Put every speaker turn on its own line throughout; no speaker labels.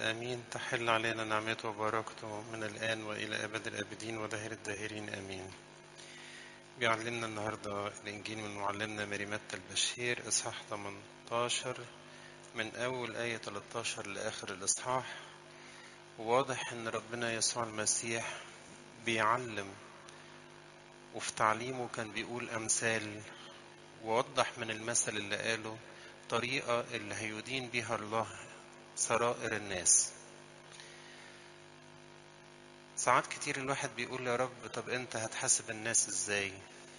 آمين تحل علينا نعمته وبركته من الآن وإلى أبد الآبدين ودهر الداهرين آمين بيعلمنا النهاردة الإنجيل من معلمنا مريمتة البشير إصحاح 18 من أول آية 13 لآخر الإصحاح وواضح إن ربنا يسوع المسيح بيعلم وفي تعليمه كان بيقول أمثال ووضح من المثل اللي قاله طريقة اللي هيدين بيها الله سرائر الناس ساعات كتير الواحد بيقول يا رب طب انت هتحاسب الناس ازاي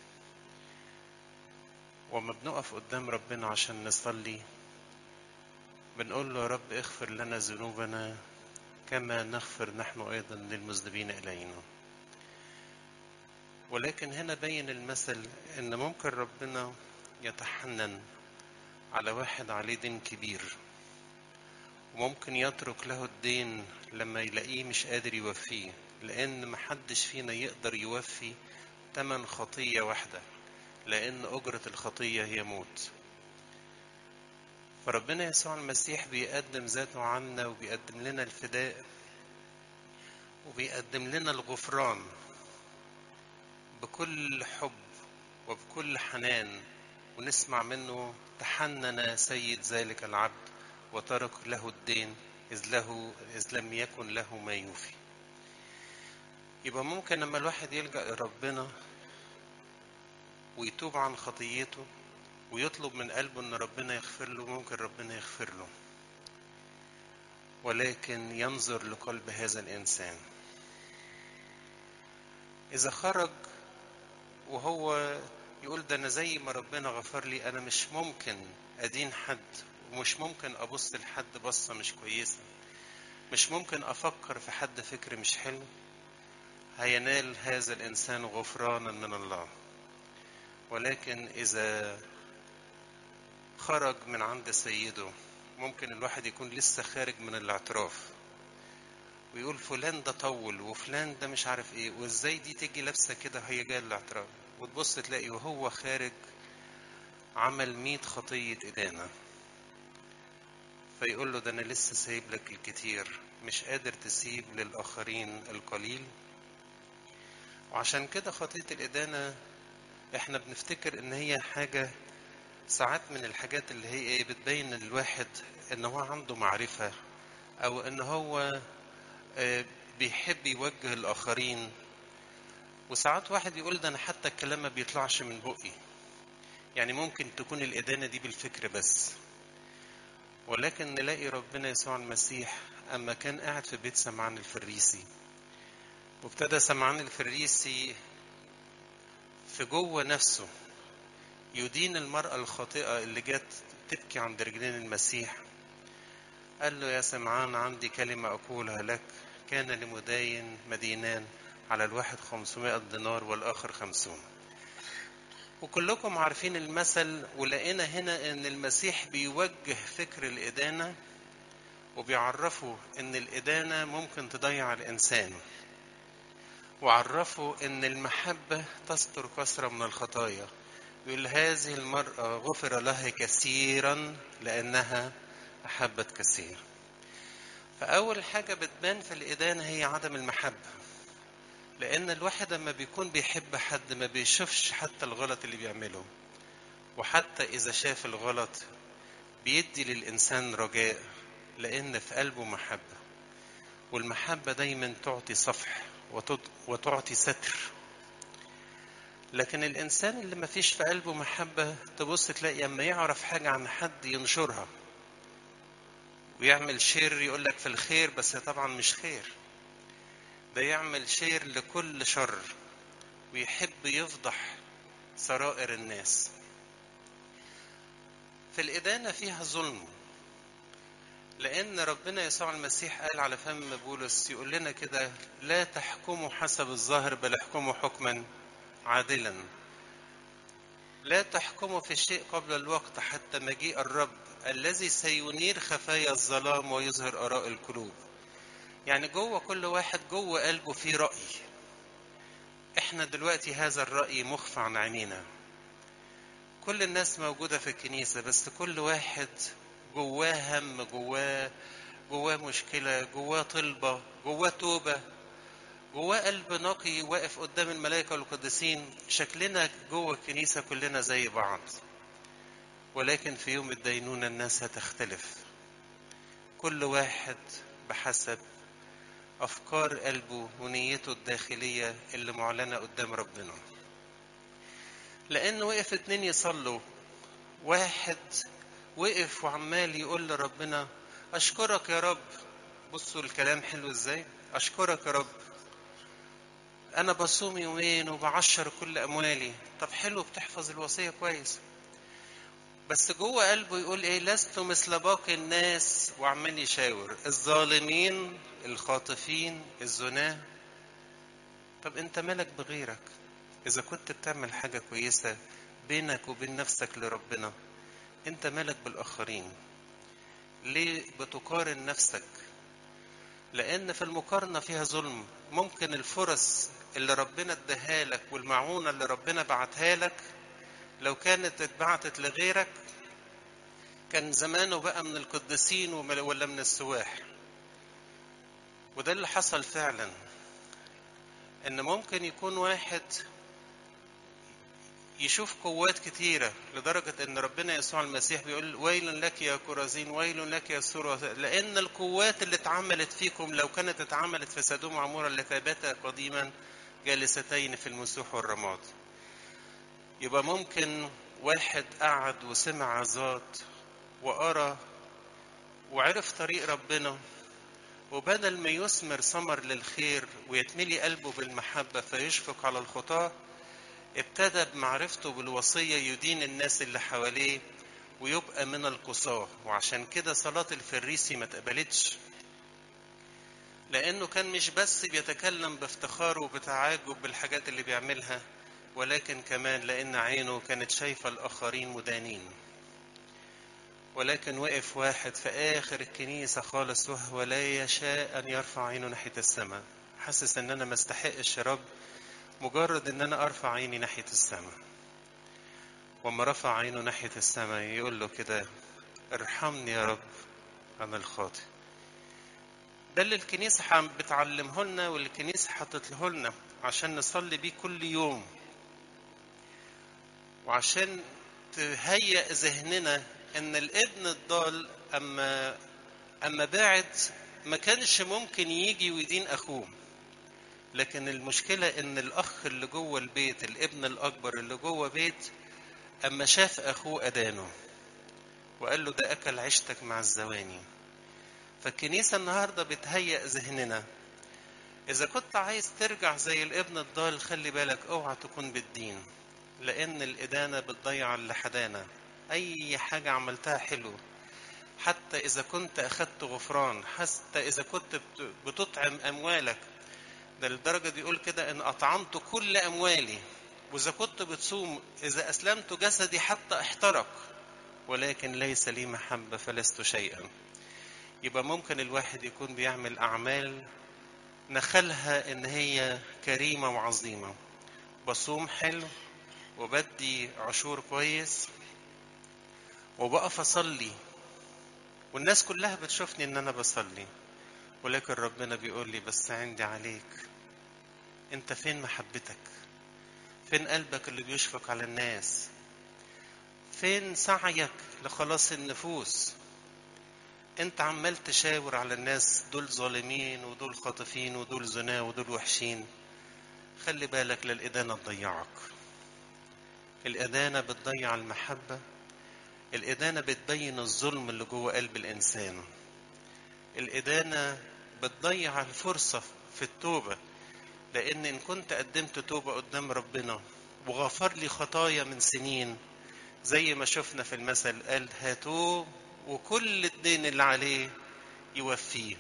وما بنقف قدام ربنا عشان نصلي بنقول له يا رب اغفر لنا ذنوبنا كما نغفر نحن ايضا للمذنبين الينا ولكن هنا بين المثل ان ممكن ربنا يتحنن على واحد عليه دين كبير وممكن يترك له الدين لما يلاقيه مش قادر يوفيه لأن محدش فينا يقدر يوفي تمن خطية واحدة لأن أجرة الخطية هي موت فربنا يسوع المسيح بيقدم ذاته عنا وبيقدم لنا الفداء وبيقدم لنا الغفران بكل حب وبكل حنان ونسمع منه تحنن سيد ذلك العبد وترك له الدين إذ, له إذ لم يكن له ما يوفي يبقى ممكن لما الواحد يلجأ لربنا ويتوب عن خطيته ويطلب من قلبه ان ربنا يغفر له ممكن ربنا يغفر له ولكن ينظر لقلب هذا الانسان اذا خرج وهو يقول ده انا زي ما ربنا غفر لي انا مش ممكن ادين حد ومش ممكن ابص لحد بصه مش كويسه مش ممكن افكر في حد فكر مش حلو هينال هذا الانسان غفرانا من الله ولكن اذا خرج من عند سيده ممكن الواحد يكون لسه خارج من الاعتراف ويقول فلان ده طول وفلان ده مش عارف ايه وازاي دي تيجي لابسه كده هي جايه الاعتراف وتبص تلاقي وهو خارج عمل ميت خطية إدانة فيقول له ده أنا لسه سايب لك الكتير مش قادر تسيب للآخرين القليل وعشان كده خطية الإدانة إحنا بنفتكر إن هي حاجة ساعات من الحاجات اللي هي إيه بتبين للواحد إن هو عنده معرفة أو إن هو بيحب يوجه الآخرين وساعات واحد يقول ده أنا حتى الكلام ما بيطلعش من بقي يعني ممكن تكون الإدانة دي بالفكر بس ولكن نلاقي ربنا يسوع المسيح أما كان قاعد في بيت سمعان الفريسي وابتدى سمعان الفريسي في جوه نفسه يدين المرأة الخاطئة اللي جت تبكي عند رجلين المسيح قال له يا سمعان عندي كلمة أقولها لك كان لمداين مدينان على الواحد خمسمائة دينار والآخر خمسون وكلكم عارفين المثل ولقينا هنا ان المسيح بيوجه فكر الإدانة وبيعرفوا ان الإدانة ممكن تضيع الإنسان وعرفوا ان المحبة تستر كثرة من الخطايا يقول هذه المرأة غفر لها كثيرا لأنها أحبت كثير فأول حاجة بتبان في الإدانة هي عدم المحبة لأن الواحد لما بيكون بيحب حد ما بيشوفش حتى الغلط اللي بيعمله وحتى إذا شاف الغلط بيدي للإنسان رجاء لأن في قلبه محبة والمحبة دايما تعطي صفح وتعطي ستر لكن الإنسان اللي ما فيش في قلبه محبة تبص تلاقي أما يعرف حاجة عن حد ينشرها ويعمل شير يقول لك في الخير بس طبعا مش خير ده يعمل شير لكل شر ويحب يفضح سرائر الناس في الإدانة فيها ظلم لأن ربنا يسوع المسيح قال على فم بولس يقول لنا كده لا تحكموا حسب الظاهر بل احكموا حكما عادلا لا تحكموا في الشيء قبل الوقت حتى مجيء الرب الذي سينير خفايا الظلام ويظهر آراء القلوب يعني جوه كل واحد جوه قلبه في رأي احنا دلوقتي هذا الرأي مخفى عن عينينا كل الناس موجودة في الكنيسة بس كل واحد جواه هم جواه جواه مشكلة جواه طلبة جواه توبة جواه قلب نقي واقف قدام الملائكة والقديسين شكلنا جوه الكنيسة كلنا زي بعض ولكن في يوم الدينونة الناس هتختلف كل واحد بحسب أفكار قلبه ونيته الداخلية اللي معلنة قدام ربنا لأن وقف اتنين يصلوا واحد وقف وعمال يقول لربنا أشكرك يا رب بصوا الكلام حلو ازاي أشكرك يا رب أنا بصوم يومين وبعشر كل أموالي طب حلو بتحفظ الوصية كويس بس جوه قلبه يقول ايه لست مثل باقي الناس وعمال يشاور الظالمين الخاطفين الزناه طب انت مالك بغيرك اذا كنت بتعمل حاجة كويسة بينك وبين نفسك لربنا انت مالك بالاخرين ليه بتقارن نفسك لان في المقارنة فيها ظلم ممكن الفرص اللي ربنا اداها لك والمعونة اللي ربنا بعتها لك لو كانت اتبعتت لغيرك كان زمانه بقى من القديسين ولا من السواح وده اللي حصل فعلا ان ممكن يكون واحد يشوف قوات كتيرة لدرجة ان ربنا يسوع المسيح بيقول ويل لك يا كرازين ويل لك يا سورة لان القوات اللي اتعملت فيكم لو كانت اتعملت في سدوم عمورة اللي باتا قديما جالستين في المسوح والرماد يبقى ممكن واحد قعد وسمع عظات وقرا وعرف طريق ربنا وبدل ما يثمر ثمر للخير ويتملي قلبه بالمحبة فيشفق على الخطاة ابتدى بمعرفته بالوصية يدين الناس اللي حواليه ويبقى من القصاة وعشان كده صلاة الفريسي ما اتقبلتش لأنه كان مش بس بيتكلم بافتخار وبتعاجب بالحاجات اللي بيعملها ولكن كمان لأن عينه كانت شايفة الآخرين مدانين ولكن وقف واحد في آخر الكنيسة خالص وهو لا يشاء أن يرفع عينه ناحية السماء حاسس إن أنا ما استحقش يا رب مجرد إن أنا أرفع عيني ناحية السماء وما رفع عينه ناحية السماء يقول له كده ارحمني يا رب أنا الخاطئ ده اللي الكنيسة بتعلمه لنا واللي الكنيسة حطته لنا عشان نصلي بيه كل يوم وعشان تهيئ ذهننا ان الابن الضال اما اما بعد ما كانش ممكن يجي ويدين اخوه لكن المشكلة ان الاخ اللي جوه البيت الابن الاكبر اللي جوه بيت اما شاف اخوه ادانه وقال له ده اكل عيشتك مع الزواني فالكنيسة النهاردة بتهيئ ذهننا إذا كنت عايز ترجع زي الابن الضال خلي بالك اوعى تكون بالدين لأن الإدانة بتضيع اللي حدانا أي حاجة عملتها حلو حتى إذا كنت أخدت غفران حتى إذا كنت بتطعم أموالك ده لدرجة بيقول كده إن أطعمت كل أموالي وإذا كنت بتصوم إذا أسلمت جسدي حتى احترق ولكن ليس لي محبة فلست شيئا يبقى ممكن الواحد يكون بيعمل أعمال نخلها إن هي كريمة وعظيمة بصوم حلو وبدي عشور كويس وبقف أصلي والناس كلها بتشوفني إن أنا بصلي ولكن ربنا بيقول لي بس عندي عليك أنت فين محبتك فين قلبك اللي بيشفق على الناس فين سعيك لخلاص النفوس انت عمال تشاور على الناس دول ظالمين ودول خاطفين ودول زنا ودول وحشين خلي بالك للإدانة تضيعك الإدانة بتضيع المحبة الإدانة بتبين الظلم اللي جوه قلب الإنسان الإدانة بتضيع الفرصة في التوبة لأن إن كنت قدمت توبة قدام ربنا وغفر لي خطايا من سنين زي ما شفنا في المثل قال هاتوه وكل الدين اللي عليه يوفيه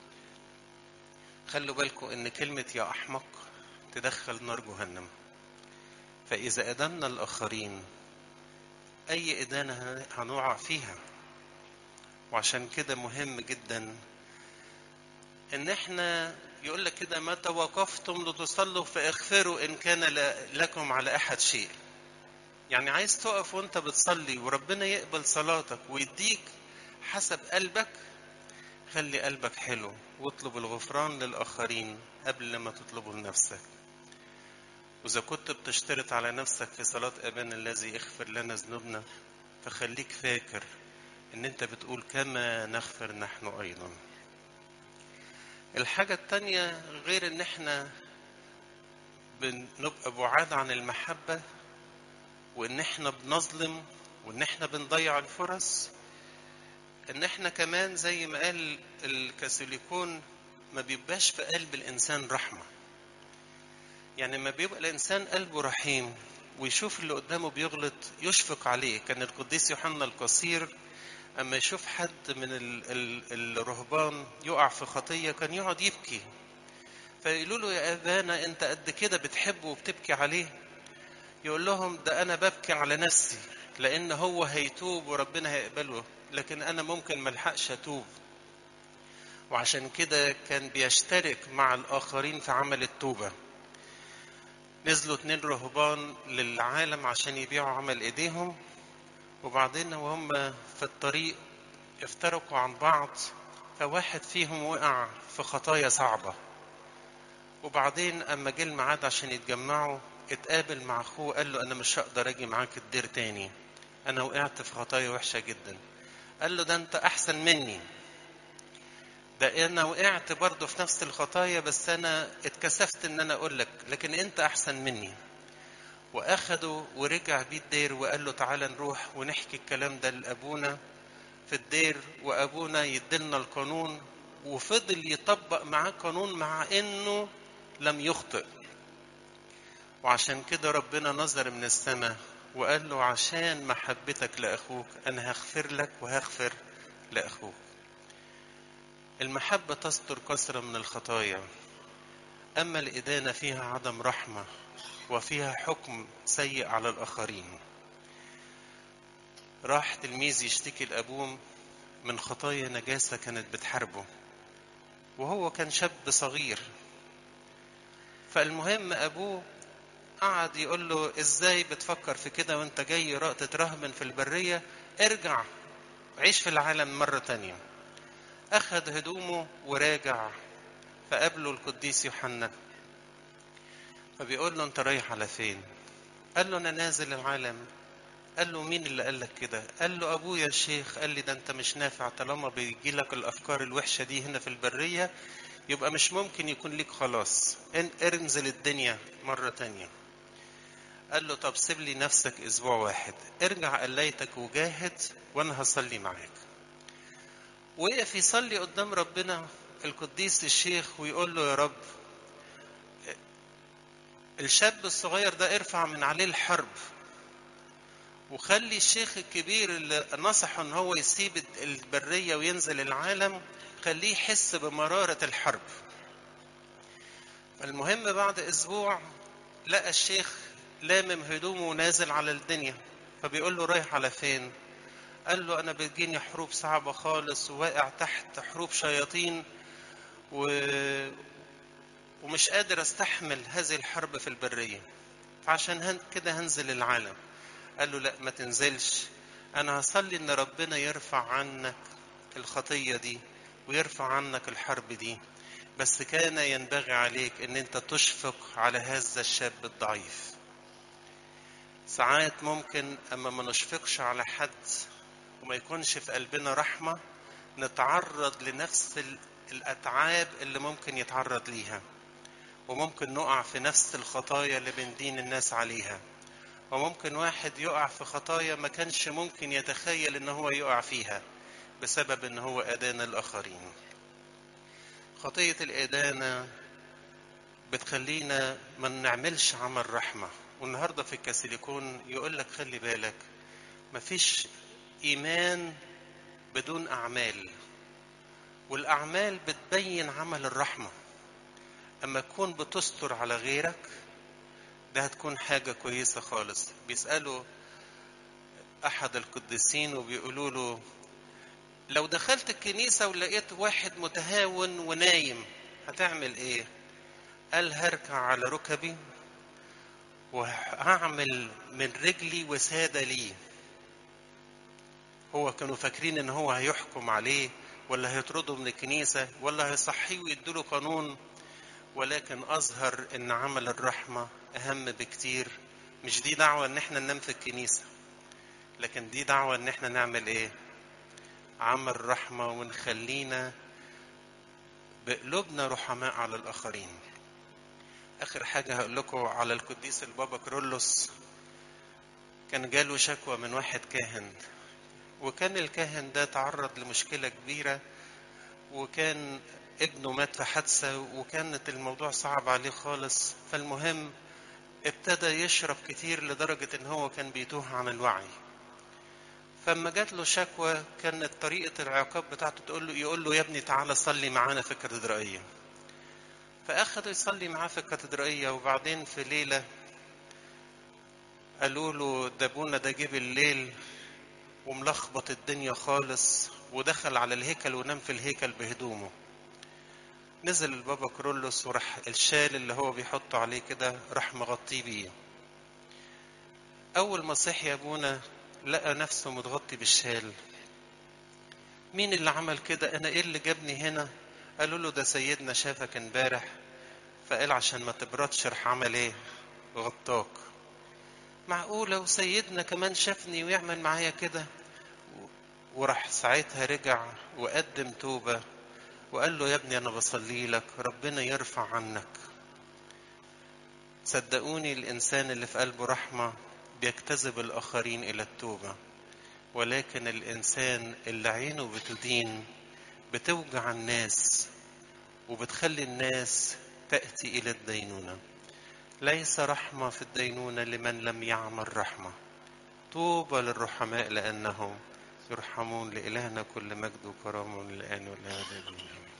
خلوا بالكم ان كلمة يا احمق تدخل نار جهنم فاذا ادنا الاخرين اي ادانة هنقع فيها وعشان كده مهم جدا ان احنا يقول لك كده متى وقفتم لتصلوا فاغفروا ان كان لكم على احد شيء يعني عايز تقف وانت بتصلي وربنا يقبل صلاتك ويديك حسب قلبك خلي قلبك حلو واطلب الغفران للآخرين قبل ما تطلبه لنفسك وإذا كنت بتشترط على نفسك في صلاة أبانا الذي اغفر لنا ذنوبنا فخليك فاكر إن أنت بتقول كما نغفر نحن أيضا الحاجة التانية غير إن إحنا بنبقى بعاد عن المحبة وإن إحنا بنظلم وإن إحنا بنضيع الفرص إن إحنا كمان زي ما قال الكاثوليكون ما بيبقاش في قلب الإنسان رحمة يعني ما بيبقى الإنسان قلبه رحيم ويشوف اللي قدامه بيغلط يشفق عليه كان القديس يوحنا القصير أما يشوف حد من ال ال الرهبان يقع في خطية كان يقعد يبكي فيقولوا له يا أبانا أنت قد كده بتحبه وبتبكي عليه يقول لهم ده أنا ببكي على نفسي لأن هو هيتوب وربنا هيقبله لكن أنا ممكن ملحقش أتوب وعشان كده كان بيشترك مع الآخرين في عمل التوبة نزلوا اتنين رهبان للعالم عشان يبيعوا عمل ايديهم وبعدين وهم في الطريق افترقوا عن بعض فواحد فيهم وقع في خطايا صعبة وبعدين اما جه الميعاد عشان يتجمعوا اتقابل مع اخوه قال له انا مش هقدر اجي معاك الدير تاني انا وقعت في خطايا وحشة جدا قال له ده انت احسن مني ده انا وقعت برضه في نفس الخطايا بس انا اتكسفت ان انا اقول لك لكن انت احسن مني واخده ورجع بيه الدير وقال له تعالى نروح ونحكي الكلام ده لابونا في الدير وابونا يدلنا القانون وفضل يطبق معاه قانون مع انه لم يخطئ وعشان كده ربنا نظر من السماء وقال له عشان محبتك لاخوك انا هغفر لك وهغفر لاخوك المحبة تستر كثرة من الخطايا أما الإدانة فيها عدم رحمة وفيها حكم سيء على الآخرين راح تلميذ يشتكي لأبوه من خطايا نجاسة كانت بتحاربه وهو كان شاب صغير فالمهم أبوه قعد يقول له ازاي بتفكر في كده وانت جاي تترهبن في البرية ارجع عيش في العالم مرة تانية أخذ هدومه وراجع فقابله القديس يوحنا فبيقول له أنت رايح على فين؟ قال له أنا نازل العالم قال له مين اللي قال لك كده؟ قال له أبويا الشيخ قال لي ده أنت مش نافع طالما بيجي لك الأفكار الوحشة دي هنا في البرية يبقى مش ممكن يكون ليك خلاص انزل الدنيا مرة تانية قال له طب سيب لي نفسك أسبوع واحد ارجع قليتك وجاهد وأنا هصلي معاك وقف يصلي قدام ربنا القديس الشيخ ويقول له يا رب الشاب الصغير ده ارفع من عليه الحرب وخلي الشيخ الكبير اللي نصحه ان هو يسيب البرية وينزل العالم خليه يحس بمرارة الحرب المهم بعد اسبوع لقى الشيخ لامم هدومه ونازل على الدنيا فبيقول له رايح على فين قال له انا بتجيني حروب صعبة خالص وواقع تحت حروب شياطين و... ومش قادر استحمل هذه الحرب في البرية فعشان هن... كده هنزل العالم قال له لا ما تنزلش انا هصلي ان ربنا يرفع عنك الخطية دي ويرفع عنك الحرب دي بس كان ينبغي عليك ان انت تشفق على هذا الشاب الضعيف ساعات ممكن اما ما نشفقش على حد وما يكونش في قلبنا رحمة نتعرض لنفس الأتعاب اللي ممكن يتعرض ليها وممكن نقع في نفس الخطايا اللي بندين الناس عليها وممكن واحد يقع في خطايا ما كانش ممكن يتخيل ان هو يقع فيها بسبب ان هو أدان الآخرين خطية الإدانة بتخلينا ما نعملش عمل رحمة والنهاردة في الكاسيليكون يقول لك خلي بالك مفيش إيمان بدون أعمال والأعمال بتبين عمل الرحمة أما تكون بتستر على غيرك ده هتكون حاجة كويسة خالص بيسألوا أحد القديسين وبيقولوا له لو دخلت الكنيسة ولقيت واحد متهاون ونايم هتعمل إيه؟ قال هركع على ركبي وهعمل من رجلي وسادة ليه هو كانوا فاكرين ان هو هيحكم عليه ولا هيطرده من الكنيسة ولا هيصحيه ويديله قانون ولكن أظهر إن عمل الرحمة أهم بكتير مش دي دعوة إن إحنا ننام في الكنيسة لكن دي دعوة إن إحنا نعمل إيه؟ عمل رحمة ونخلينا بقلوبنا رحماء على الآخرين آخر حاجة هقول لكم على القديس البابا كرولوس كان جاله شكوى من واحد كاهن وكان الكاهن ده تعرض لمشكلة كبيرة وكان ابنه مات في حادثة وكانت الموضوع صعب عليه خالص فالمهم ابتدى يشرب كتير لدرجة ان هو كان بيتوه عن الوعي فلما جات له شكوى كانت طريقة العقاب بتاعته تقول له يقول له يا ابني تعالى صلي معانا في الكاتدرائية فأخذ يصلي معاه في الكاتدرائية وبعدين في ليلة قالوا له ده ابونا ده جه بالليل وملخبط الدنيا خالص ودخل على الهيكل ونام في الهيكل بهدومه نزل البابا كرولوس وراح الشال اللي هو بيحطه عليه كده راح مغطيه بيه أول ما صحي أبونا لقى نفسه متغطي بالشال مين اللي عمل كده أنا إيه اللي جابني هنا قالوا له ده سيدنا شافك امبارح فقال عشان ما تبردش راح عمل ايه غطاك معقولة وسيدنا كمان شافني ويعمل معايا كده وراح ساعتها رجع وقدم توبة وقال له يا ابني أنا بصلي لك ربنا يرفع عنك صدقوني الإنسان اللي في قلبه رحمة بيجتذب الآخرين إلى التوبة ولكن الإنسان اللي عينه بتدين بتوجع الناس وبتخلي الناس تأتي إلى الدينونة ليس رحمة في الدينونة لمن لم يعمل رحمة طوبى للرحماء لأنهم يرحمون لإلهنا كل مجد وكرم الآن والأبد